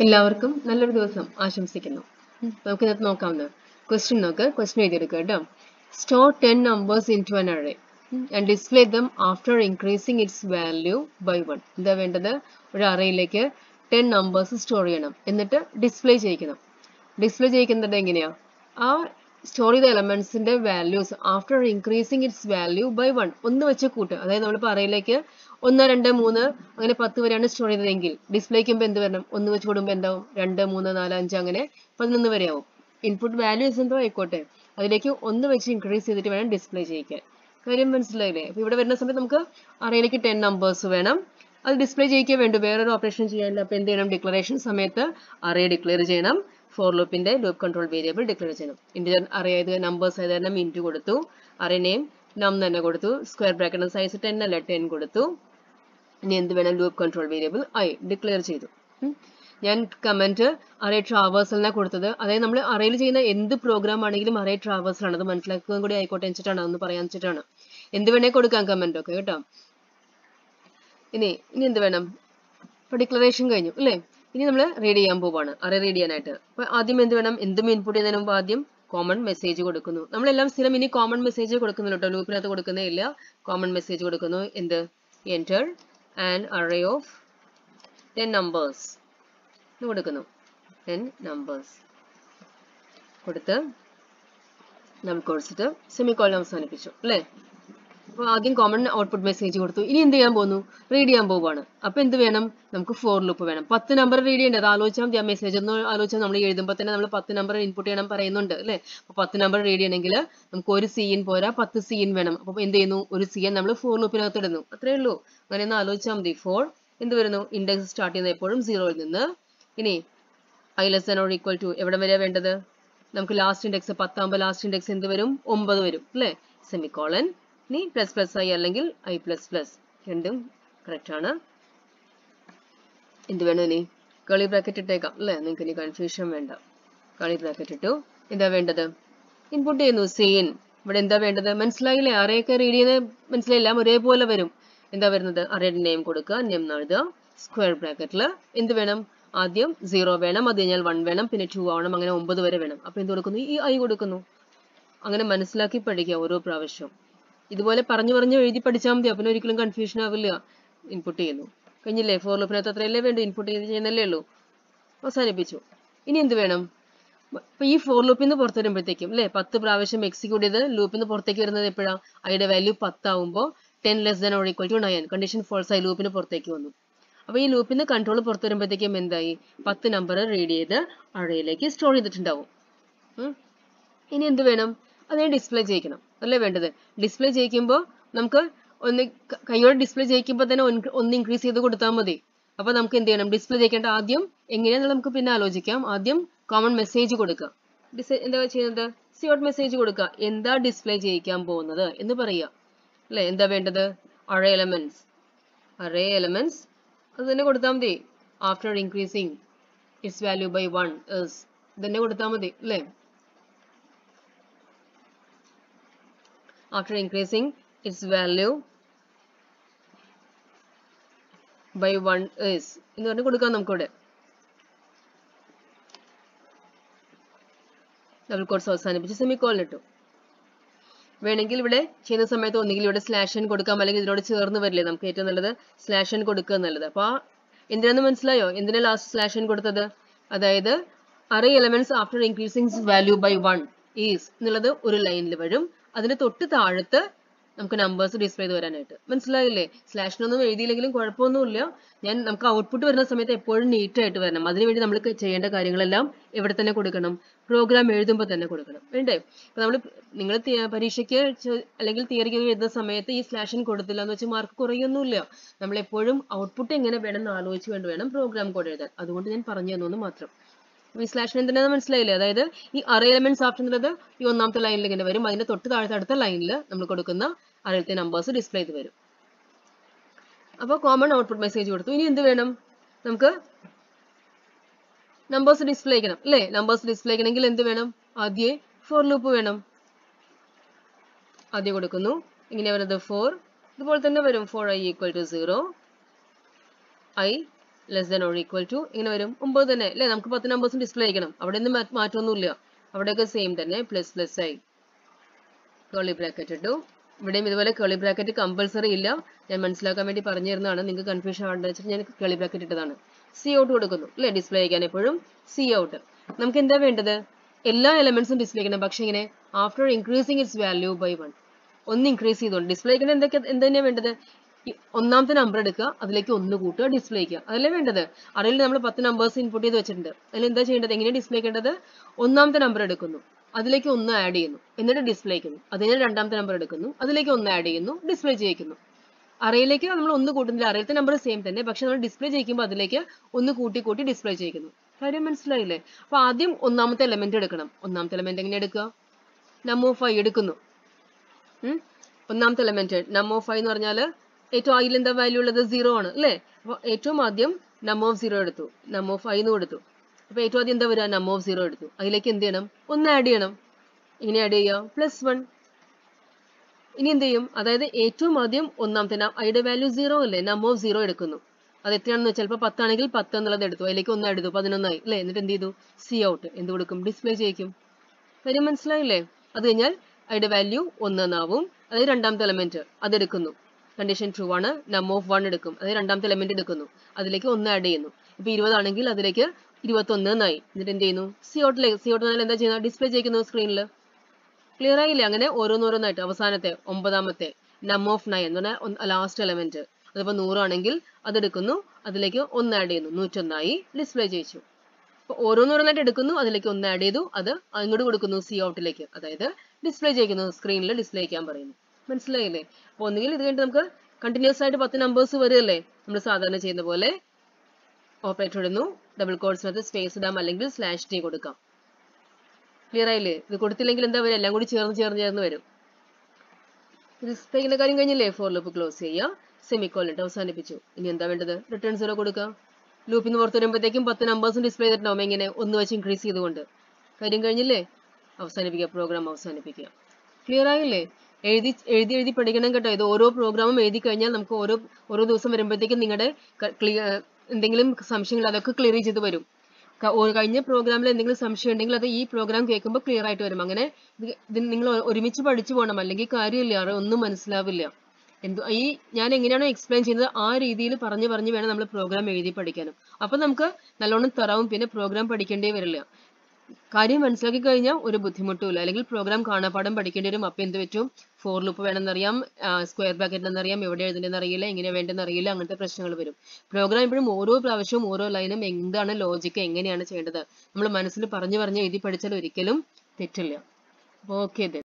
എല്ലാവർക്കും നല്ലൊരു ദിവസം ആശംസിക്കുന്നു ഉം. നമുക്ക് ഇതിനകത്ത് നോക്കാവുന്ന ക്വസ്റ്റ്യൻ നോക്ക് ക്വസ്റ്റ്യൻ എഴുതിയെടുക്കുക കേട്ടോ store ten numbers into an array and display them after increasing its value by one എന്താ വേണ്ടത് ഒരു അറയിലേക്ക് ടെൻ നമ്പേഴ്സ് സ്റ്റോർ ചെയ്യണം എന്നിട്ട് ഡിസ്പ്ലേ ചെയ്യിക്കണം ഡിസ്പ്ലേ ചെയ്യിക്കുന്നത് എങ്ങനെയാ ആ സ്റ്റോർ ചെയ്ത എലമെന്റ്സിന്റെ values after increasing its value by one ഒന്ന് വെച്ച് കൂട്ടുക അതായത് നമ്മൾ അറയിലേക്ക് ഒന്ന് രണ്ട് മൂന്ന് അങ്ങനെ പത്ത് വരെയാണ് സ്റ്റോർ ചെയ്തതെങ്കിൽ ഡിസ്പ്ലേക്കുമ്പോൾ എന്ത് വരണം ഒന്ന് വെച്ച് കൂടുമ്പോൾ എന്താവും രണ്ട് മൂന്ന് നാല് അഞ്ച് അങ്ങനെ പതിനൊന്ന് വരെ ആവും ഇൻപുട്ട് വാല്യൂസ് എന്തോ ആയിക്കോട്ടെ അതിലേക്ക് ഒന്ന് വെച്ച് ഇൻക്രീസ് ചെയ്തിട്ട് വേണം ഡിസ്പ്ലേ ചെയ്യിക്കാൻ കാര്യം മനസ്സിലായില്ലേ അപ്പൊ ഇവിടെ വരുന്ന സമയത്ത് നമുക്ക് അറയിലേക്ക് ടെൻ നമ്പേഴ്സ് വേണം അത് ഡിസ്പ്ലേ ചെയ്യിക്കേ വേണ്ടു വേറൊരു ഓപ്പറേഷൻ ചെയ്യാനില്ല അപ്പൊ എന്ത് ചെയ്യണം ഡിക്ലറേഷൻ സമയത്ത് അറേ ഡിക്ലെയർ ചെയ്യണം ഫോർ ലൂപ്പിന്റെ ലൂപ്പ് കൺട്രോൾ വേരിയബിൾ ഡിക്ലെയർ ചെയ്യണം ഇന്റർ അറേ ആയത് നമ്പേഴ്സ് ആയത് കാരണം ഇൻറ്റു കൊടുത്തു അറേ നെയിം നം തന്നെ കൊടുത്തു സ്ക്വയർ ബ്രാക്കറ്റ് സൈസ് ടെൻ അല്ല ടെൻ കൊടുത്തു ഇനി എന്ത് വേണം loop control variable I declare ചെയ്തു ഉം. ഞാൻ കമന്റ് അറേ ട്രാവേഴ്സലിനാണ് കൊടുത്തത് അതായത് നമ്മൾ അറേയിൽ ചെയ്യുന്ന എന്ത് പ്രോഗ്രാം ആണെങ്കിലും അറേ ട്രാവേഴ്സലാണ് അത് മനസ്സിലാക്കുകയും കൂടി ആയിക്കോട്ടെ വെച്ചിട്ടാണ് അതൊന്ന് പറയാൻ വെച്ചിട്ടാണ് എന്ത് വേണേ കൊടുക്കാം കമന്റ് ഒക്കെ കേട്ടോ ഇനി ഇനി എന്ത് വേണം ഇപ്പൊ ഡിക്ലറേഷൻ കഴിഞ്ഞു അല്ലേ ഇനി നമ്മൾ റീഡ് ചെയ്യാൻ പോവാണ് അറേ റീഡ് ചെയ്യാനായിട്ട് അപ്പൊ ആദ്യം എന്ത് വേണം എന്തും ഇൻപുട്ട് ചെയ്യുന്നതിന് മുമ്പ് ആദ്യം കോമൺ മെസ്സേജ് കൊടുക്കുന്നു നമ്മളെല്ലാം സ്ഥിരം ഇനി കോമൺ മെസ്സേജ് കൊടുക്കുന്നില്ല കേട്ടോ ലൂപ്പിനകത്ത് കൊടുക്കുന്നേ ഇല്ല കോമൺ മെസ്സേജ് കൊടുക്കുന്നു എന്ത് enter and array of ten numbers എന്ന് കൊടുക്കുന്നു ടെൻ നമ്പേഴ്സ് കൊടുത്ത് നമ്മൾ കൊടുത്തിട്ട് സെമിക്കോളൻ അവസാനിപ്പിച്ചു അല്ലേ അപ്പോൾ ആദ്യം കോമൺ ഔട്ട്പുട്ട് മെസ്സേജ് കൊടുത്തു ഇനി എന്ത് ചെയ്യാൻ പോകുന്നു റീഡ് ചെയ്യാൻ പോവാണ് അപ്പൊ എന്ത് വേണം നമുക്ക് ഫോർ ലൂപ്പ് വേണം പത്ത് നമ്പർ റീഡ് ചെയ്യേണ്ടത് ആലോചിച്ചാൽ മതി ആ മെസ്സേജ് ഒന്ന് ആലോചിച്ചാൽ നമ്മൾ എഴുതുമ്പോൾ തന്നെ നമ്മൾ പത്ത് നമ്പർ ഇൻപുട്ട് ചെയ്യണം പറയുന്നുണ്ട് അല്ലേ അപ്പോൾ പത്ത് നമ്പർ റീഡ് ചെയ്യണമെങ്കിൽ നമുക്ക് ഒരു സീൻ പോരാ പത്ത് സീൻ വേണം അപ്പോൾ എന്ത് ചെയ്യുന്നു ഒരു സീൻ നമ്മൾ ഫോർ ലൂപ്പിനകത്ത് ഇടുന്നു അത്രേ ഉള്ളൂ അങ്ങനെ ഒന്ന് ആലോചിച്ചാൽ മതി ഫോർ എന്ത് വരുന്നു ഇൻഡെക്സ് സ്റ്റാർട്ട് ചെയ്യുന്നത് എപ്പോഴും സീറോയിൽ നിന്ന് ഇനി I less than or equal to എവിടെ വരെയാ വേണ്ടത് നമുക്ക് ലാസ്റ്റ് ഇൻഡെക്സ് പത്താകുമ്പോൾ ലാസ്റ്റ് ഇൻഡെക്സ് എന്ത് വരും ഒമ്പത് വരും അല്ലേ സെമിക്കോളൻ ഇനി പ്ലസ് പ്ലസ് ഐ അല്ലെങ്കിൽ ഐ പ്ലസ് പ്ലസ് രണ്ടും കറക്റ്റ് ആണ് എന്ത് വേണം ഇനി കളി ബ്രാക്കറ്റ് ഇട്ടേക്കാം അല്ലേ നിങ്ങൾക്ക് ഇനി കൺഫ്യൂഷൻ വേണ്ട കളി ബ്രാക്കറ്റ് ഇട്ടു എന്താ വേണ്ടത് ഇൻപുട്ട് ചെയ്യുന്നു സീൻ ഇവിടെ എന്താ വേണ്ടത് മനസ്സിലായില്ലേ അറയൊക്കെ റീഡ് ചെയ്യുന്നത് മനസ്സിലായില്ല ഒരേപോലെ വരും എന്താ വരുന്നത് അറയുടെ നെയിം കൊടുക്കുക നെയിം എഴുതുക സ്ക്വയർ ബ്രാക്കറ്റിൽ എന്ത് വേണം ആദ്യം സീറോ വേണം അത് കഴിഞ്ഞാൽ വൺ വേണം പിന്നെ ടു ആവണം അങ്ങനെ ഒമ്പത് വരെ വേണം അപ്പൊ എന്ത് കൊടുക്കുന്നു ഈ ഐ കൊടുക്കുന്നു അങ്ങനെ മനസ്സിലാക്കി പഠിക്കുക ഓരോ പ്രാവശ്യവും ഇതുപോലെ പറഞ്ഞു പറഞ്ഞു എഴുതി പഠിച്ചാൽ മതി അപ്പം ഒരിക്കലും കൺഫ്യൂഷൻ ആവില്ല ഇൻപുട്ട് ചെയ്യുന്നു കഴിഞ്ഞില്ലേ ഫോർ ലൂപ്പിനകത്ത് അത്രയല്ലേ വേണ്ടു ഇൻപുട്ട് ചെയ്ത് ചെയ്യുന്നല്ലേ ഉള്ളൂ അവസാനിപ്പിച്ചു ഇനി എന്ത് വേണം അപ്പൊ ഈ ഫോർ ലൂപ്പിൽ നിന്ന് പുറത്ത് വരുമ്പോഴത്തേക്കും അല്ലേ പത്ത് പ്രാവശ്യം എക്സിക്യൂട്ട് ചെയ്ത് ലൂപ്പിൽ നിന്ന് പുറത്തേക്ക് വരുന്നത് എപ്പോഴാണ് ഐയുടെ വാല്യൂ പത്താവുമ്പോൾ ten less than or equal to nine condition false ആയി ലൂപ്പിന് പുറത്തേക്ക് വന്നു അപ്പൊ ഈ ലൂപ്പിൽ നിന്ന് കൺട്രോൾ പുറത്ത് വരുമ്പോഴത്തേക്കും എന്തായി പത്ത് നമ്പർ റീഡ് ചെയ്ത് അഴയിലേക്ക് സ്റ്റോർ ചെയ്തിട്ടുണ്ടാവും ഉം. ഇനി എന്ത് വേണം അതിനെ ഡിസ്പ്ലേ ചെയ്യിക്കണം അല്ലേ വേണ്ടത് ഡിസ്പ്ലേ ചെയ്യിക്കുമ്പോൾ നമുക്ക് ഒന്ന് ക- കൈയോടെ ഡിസ്പ്ലേ ചെയ്യിക്കുമ്പോൾ തന്നെ ഒന്ന് ഒന്ന് ഇൻക്രീസ് ചെയ്ത് കൊടുത്താൽ മതി അപ്പൊ നമുക്ക് എന്ത് ചെയ്യണം ഡിസ്പ്ലേ ചെയ്യിക്കേണ്ട ആദ്യം എങ്ങനെയാണെന്ന് നമുക്ക് പിന്നെ ആലോചിക്കാം ആദ്യം കോമൺ മെസ്സേജ് കൊടുക്കുക ഡിസ് എന്താ ചെയ്യുന്നത് സിയോട്ട് മെസ്സേജ് കൊടുക്കുക എന്താ ഡിസ്പ്ലേ ചെയ്യിക്കാൻ പോകുന്നത് എന്ന് പറയുക അല്ലേ എന്താ വേണ്ടത് അറേ എലമെന്റ്സ് അറേ എലമെന്റ്സ് അത് തന്നെ കൊടുത്താൽ മതി after increasing its value by one is തന്നെ കൊടുത്താൽ മതി അല്ലേ after increasing its value by 1 is എന്ന് പറഞ്ഞ് കൊടുക്കാം നമുക്കിവിടെ ഡബിൾ കോഡ്സ് അവസാനിപ്പിച്ച് സെമിക്കോളിൻ ഇട്ടു വേണമെങ്കിൽ ഇവിടെ ചെയ്യുന്ന സമയത്ത് ഒന്നുകിൽ ഇവിടെ സ്ലാഷ് എൻ കൊടുക്കാം അല്ലെങ്കിൽ ഇതിനോട് ചേർന്ന് വരില്ലേ നമുക്ക് ഏറ്റവും നല്ലത് സ്ലാഷ് എൻ കൊടുക്കുക എന്നുള്ളത് അപ്പൊ ആ എന്തിനാന്ന് മനസ്സിലായോ എന്തിനാ ലാസ്റ്റ് സ്ലാഷ് എൻ കൊടുത്തത് അതായത് array elements after increasing value by one is എന്നുള്ളത് ഒരു ലൈനിൽ വരും അതിന് തൊട്ട് താഴത്ത് നമുക്ക് നമ്പേഴ്സ് ഡിസ്പ്ലേ ചെയ്ത് വരാനായിട്ട് മനസ്സിലായില്ലേ സ്ലാഷിനൊന്നും എഴുതിയില്ലെങ്കിലും കുഴപ്പമൊന്നുമില്ല ഞാൻ നമുക്ക് ഔട്ട്പുട്ട് വരുന്ന സമയത്ത് എപ്പോഴും നീറ്റ് ആയിട്ട് വരണം അതിനുവേണ്ടി നമ്മൾ ചെയ്യേണ്ട കാര്യങ്ങളെല്ലാം എവിടെ തന്നെ കൊടുക്കണം പ്രോഗ്രാം എഴുതുമ്പോൾ തന്നെ കൊടുക്കണം വേണ്ടേ ഇപ്പൊ നമ്മൾ നിങ്ങൾ പരീക്ഷയ്ക്ക് ചെ- അല്ലെങ്കിൽ തിയറിക്ക് എഴുതുന്ന സമയത്ത് ഈ സ്ലാഷൻ കൊടുത്തില്ല എന്ന് വെച്ചാൽ മാർക്ക് കുറയൊന്നുമില്ല നമ്മൾ എപ്പോഴും ഔട്ട്പുട്ട് എങ്ങനെ വേണം എന്ന് ആലോചിച്ച് വേണ്ടി വേണം പ്രോഗ്രാം കോഡ് എഴുതാൻ അതുകൊണ്ട് ഞാൻ പറഞ്ഞു തന്നു എന്ന് മാത്രം ഈ സ്ലാഷൻ എന്തിനാന്ന് മനസ്സിലായില്ലേ അതായത് ഈ അറേ എലമെന്റ്സ് ആഫ്റ്റർ എന്നുള്ളത് ഈ ഒന്നാമത്തെ ലൈനിൽ ഇങ്ങനെ വരും അതിന്റെ തൊട്ട് താഴത്തെ അടുത്ത ലൈനിൽ നമ്മൾ കൊടുക്കുന്ന അറിയത്തെ നമ്പേഴ്സ് ഡിസ്പ്ലേ ചെയ്ത് വരും അപ്പോൾ കോമൺ ഔട്ട്പുട്ട് മെസ്സേജ് കൊടുത്തു ഇനി എന്ത് വേണം നമുക്ക് നമ്പേഴ്സ് ഡിസ്പ്ലേ ചെയ്യണം അല്ലേ നമ്പേഴ്സ് ഡിസ്പ്ലേ ചെയ്യണമെങ്കിൽ എന്ത് വേണം ആദ്യം ഫോർ ലൂപ്പ് വേണം ആദ്യം കൊടുക്കുന്നു ഇങ്ങനെ വരുന്നത് ഫോർ ഇതുപോലെ തന്നെ വരും for I equal to zero I less than or equal to ഇങ്ങനെ വരും ഒമ്പത് തന്നെ അല്ലേ നമുക്ക് പത്ത് നമ്പേഴ്സും ഡിസ്പ്ലേ ചെയ്യണം അവിടെ ഒന്നും മാറ്റ- മാറ്റമൊന്നുമില്ല അവിടെയൊക്കെ സെയിം തന്നെ പ്ലസ് പ്ലസ് ആയി കേളി ബ്രാക്കറ്റ് ഇട്ടു ഇവിടെയും ഇതുപോലെ കേളി ബ്രാക്കറ്റ് കമ്പൽസറി ഇല്ല ഞാൻ മനസ്സിലാക്കാൻ വേണ്ടി പറഞ്ഞു തരുന്നതാണ് നിങ്ങൾക്ക് കൺഫ്യൂഷൻ ആണെന്ന് വെച്ചിട്ട് ഞാൻ കേളി ബ്രാക്കറ്റ് ഇട്ടതാണ് സി ഔട്ട് കൊടുക്കുന്നു അല്ലേ ഡിസ്പ്ലേ ചെയ്യാൻ എപ്പോഴും സി ഔട്ട് നമുക്ക് എന്താ വേണ്ടത് എല്ലാ എലമെന്റ്സും ഡിസ്പ്ലേ ചെയ്യണം പക്ഷെ ഇങ്ങനെ after increasing its value by one ഒന്ന് ഇൻക്രീസ് ചെയ്തോണ്ട് ഡിസ്പ്ലേ ചെയ്യണം എന്തൊക്കെ എന്ത് തന്നെയാ വേണ്ടത് ഈ ഒന്നാമത്തെ നമ്പർ എടുക്കുക അതിലേക്ക് ഒന്ന് കൂട്ടുക ഡിസ്പ്ലേ ചെയ്യുക അതല്ലേ വേണ്ടത് അറിയിൽ നമ്മൾ പത്ത് നമ്പേഴ്സ് ഇൻപുട്ട് ചെയ്ത് വെച്ചിട്ടുണ്ട് അതിൽ എന്താ ചെയ്യേണ്ടത് എങ്ങനെ ഡിസ്പ്ലേ ചെയ്യേണ്ടത് ഒന്നാമത്തെ നമ്പർ എടുക്കുന്നു അതിലേക്ക് ഒന്ന് ആഡ് ചെയ്യുന്നു എന്നിട്ട് ഡിസ്പ്ലേ ചെയ്യുന്നു അതിന് രണ്ടാമത്തെ നമ്പർ എടുക്കുന്നു അതിലേക്ക് ഒന്ന് ആഡ് ചെയ്യുന്നു ഡിസ്പ്ലേ ചെയ്യിക്കുന്നു അറയിലേക്ക് നമ്മൾ ഒന്ന് കൂട്ടുന്നില്ല അറയിലത്തെ നമ്പർ സെയിം തന്നെ പക്ഷെ നമ്മൾ ഡിസ്പ്ലേ ചെയ്യിക്കുമ്പോൾ അതിലേക്ക് ഒന്ന് കൂട്ടി കൂട്ടി ഡിസ്പ്ലേ ചെയ്യിക്കുന്നു കാര്യം മനസ്സിലായില്ലേ അപ്പൊ ആദ്യം ഒന്നാമത്തെ എലമെന്റ് എടുക്കണം ഒന്നാമത്തെ എലമെന്റ് എങ്ങനെ എടുക്കുക നമ്പർ ഫൈവ് എടുക്കുന്നു ഉം. ഒന്നാമത്തെ എലമെന്റ് നമ്പർ ഓഫ് ഫൈവ് എന്ന് പറഞ്ഞാൽ ഏറ്റവും അതിൽ എന്താ വാല്യൂ ഉള്ളത് സീറോ ആണ് അല്ലേ അപ്പൊ ഏറ്റവും ആദ്യം നമ്പർ ഓഫ് സീറോ എടുത്തു നമ്പർ ഓഫ് ഫൈവ് എന്ന് കൊടുത്തു അപ്പൊ ഏറ്റവും ആദ്യം എന്താ വരിക നമ്പർ ഓഫ് സീറോ എടുത്തു അതിലേക്ക് എന്ത് ചെയ്യണം ഒന്ന് ആഡ് ചെയ്യണം ഇങ്ങനെ ആഡ് ചെയ്യുക പ്ലസ് വൺ ഇനി എന്ത് ചെയ്യും അതായത് ഏറ്റവും ആദ്യം ഒന്നാമത്തെ അതിയുടെ വാല്യൂ സീറോ അല്ലേ നമ്പർ ഓഫ് സീറോ എടുക്കുന്നു അത് എത്രയാണെന്ന് വെച്ചാൽ ചിലപ്പോൾ പത്താണെങ്കിൽ പത്ത് എന്നുള്ളത് എടുത്തു അതിലേക്ക് ഒന്ന് എടുത്തു പതിനൊന്നായി അല്ലേ എന്നിട്ട് എന്ത് ചെയ്തു സി ഔട്ട് എന്ത് കൊടുക്കും ഡിസ്പ്ലേ ചെയ്യിക്കും കാര്യം മനസ്സിലായില്ലേ അത് കഴിഞ്ഞാൽ അതിന്റെ വാല്യൂ ഒന്ന് എന്നാവും അതായത് രണ്ടാമത്തെ എലമെന്റ് അതെടുക്കുന്നു കണ്ടീഷൻ ട്രൂ ആണ് നമ്പർ ഓഫ് വൺ എടുക്കും അതായത് രണ്ടാമത്തെ എലമെന്റ് എടുക്കുന്നു അതിലേക്ക് ഒന്ന് ആഡ് ചെയ്യുന്നു ഇപ്പൊ ഇരുപതാണെങ്കിൽ അതിലേക്ക് ഇരുപത്തൊന്ന് എന്നായി എന്നിട്ട് എന്ത് ചെയ്യുന്നു സി ഔട്ടിലേക്ക് സി ഔട്ട് എന്താ ചെയ്യുന്നത് ഡിസ്പ്ലേ ചെയ്യിക്കുന്നു സ്ക്രീനിൽ ക്ലിയർ ആയില്ലേ അങ്ങനെ ഓരോന്നോരോന്നായിട്ട് അവസാനത്തെ ഒമ്പതാമത്തെ നമ്പർ ഓഫ് നയൻ എന്ന് പറഞ്ഞാൽ ലാസ്റ്റ് എലമെന്റ് അതിപ്പോ നൂറാണെങ്കിൽ അതെടുക്കുന്നു അതിലേക്ക് ഒന്ന് ആഡ് ചെയ്യുന്നു നൂറ്റൊന്നായി ഡിസ്പ്ലേ ചെയ്യിച്ചു അപ്പൊ ഓരോന്നോരോന്നായിട്ട് എടുക്കുന്നു അതിലേക്ക് ഒന്ന് ആഡ് ചെയ്തു അത് അങ്ങോട്ട് കൊടുക്കുന്നു സി ഔട്ടിലേക്ക് അതായത് ഡിസ്പ്ലേ ചെയ്യിക്കുന്നു സ്ക്രീനിൽ ഡിസ്പ്ലേ ചെയ്യാൻ പറയുന്നു മനസ്സിലായില്ലേ അപ്പൊ ഒന്നുകിൽ ഇത് കഴിഞ്ഞിട്ട് നമുക്ക് കണ്ടിന്യൂസ് ആയിട്ട് പത്ത് നമ്പേഴ്സ് വരികയല്ലേ നമ്മൾ സാധാരണ ചെയ്യുന്ന പോലെ ഓപ്പറേറ്റർ ഇടുന്നു ഡബിൾ കോഡ്സ് മെത്തഡ് സ്പേസ് ഇടാം അല്ലെങ്കിൽ സ്ലാഷ് ടി കൊടുക്കാം ക്ലിയർ ആയില്ലേ ഇത് കൊടുത്തില്ലെങ്കിൽ എന്താ വരും എല്ലാം കൂടി ചേർന്ന് ചേർന്ന് ചേർന്ന് വരും ഡിസ്പ്ലേ ചെയ്യുന്ന കാര്യം കഴിഞ്ഞില്ലേ ഫോർ ലൂപ്പ് ക്ലോസ് ചെയ്യുക സെമിക്കോൾ ഇട്ട് അവസാനിപ്പിച്ചു ഇനി എന്താ വേണ്ടത് റിട്ടേൺ സീറോ കൊടുക്കുക ലൂപ്പിൽ നിന്ന് പുറത്ത് വരുമ്പോഴത്തേക്കും പത്ത് നമ്പേഴ്സും ഡിസ്പ്ലേ ചെയ്തിട്ടുണ്ടാവും എങ്ങനെ ഒന്ന് വെച്ച് ഇൻക്രീസ് ചെയ്തുകൊണ്ട് കാര്യം കഴിഞ്ഞില്ലേ അവസാനിപ്പിക്കുക പ്രോഗ്രാം അവസാനിപ്പിക്കുക ക്ലിയർ ആയില്ലേ എഴുതി എഴുതി എഴുതി പഠിക്കണം കേട്ടോ ഇത് ഓരോ പ്രോഗ്രാമും എഴുതി കഴിഞ്ഞാൽ നമുക്ക് ഓരോ ഓരോ ദിവസം വരുമ്പോഴത്തേക്കും നിങ്ങളുടെ എന്തെങ്കിലും സംശയങ്ങൾ അതൊക്കെ ക്ലിയർ ചെയ്ത് വരും ക- ഓ- കഴിഞ്ഞ പ്രോഗ്രാമിൽ എന്തെങ്കിലും സംശയം ഉണ്ടെങ്കിൽ അത് ഈ പ്രോഗ്രാം കേൾക്കുമ്പോൾ ക്ലിയർ ആയിട്ട് വരും അങ്ങനെ ഇത് ഇത് നിങ്ങൾ ഒ- ഒരുമിച്ച് പഠിച്ചു പോകണം അല്ലെങ്കിൽ കാര്യമില്ല അത് ഒന്നും മനസ്സിലാവില്ല എന്തോ ഈ ഞാൻ എങ്ങനെയാണോ എക്സ്പ്ലെയിൻ ചെയ്യുന്നത് ആ രീതിയിൽ പറഞ്ഞു പറഞ്ഞു വേണം നമ്മൾ പ്രോഗ്രാം എഴുതി പഠിക്കാനും അപ്പൊ നമുക്ക് നല്ലോണം തറാവും പിന്നെ പ്രോഗ്രാം പഠിക്കേണ്ടേ വരില്ല കാര്യം മനസ്സിലാക്കി കഴിഞ്ഞാൽ ഒരു ബുദ്ധിമുട്ടുമില്ല അല്ലെങ്കിൽ പ്രോഗ്രാം കാണാപ്പാഠം പഠിക്കേണ്ടി വരും അപ്പൊ എന്ത് പറ്റും ഫോർ ലൂപ്പ് വേണമെന്നറിയാം സ്ക്വയർ ബ്രാക്കറ്റ് എന്നറിയാം എവിടെ എഴുതേണ്ടതെന്ന് അറിയില്ല എങ്ങനെ വേണ്ടെന്ന് അറിയില്ല അങ്ങനത്തെ പ്രശ്നങ്ങൾ വരും പ്രോഗ്രാം എപ്പോഴും ഓരോ പ്രാവശ്യവും ഓരോ ലൈനും എന്താണ് ലോജിക്ക് എങ്ങനെയാണ് ചെയ്യേണ്ടത് നമ്മൾ മനസ്സിൽ പറഞ്ഞു പറഞ്ഞ് എഴുതി പഠിച്ചാൽ ഒരിക്കലും തെറ്റില്ല ഓക്കെ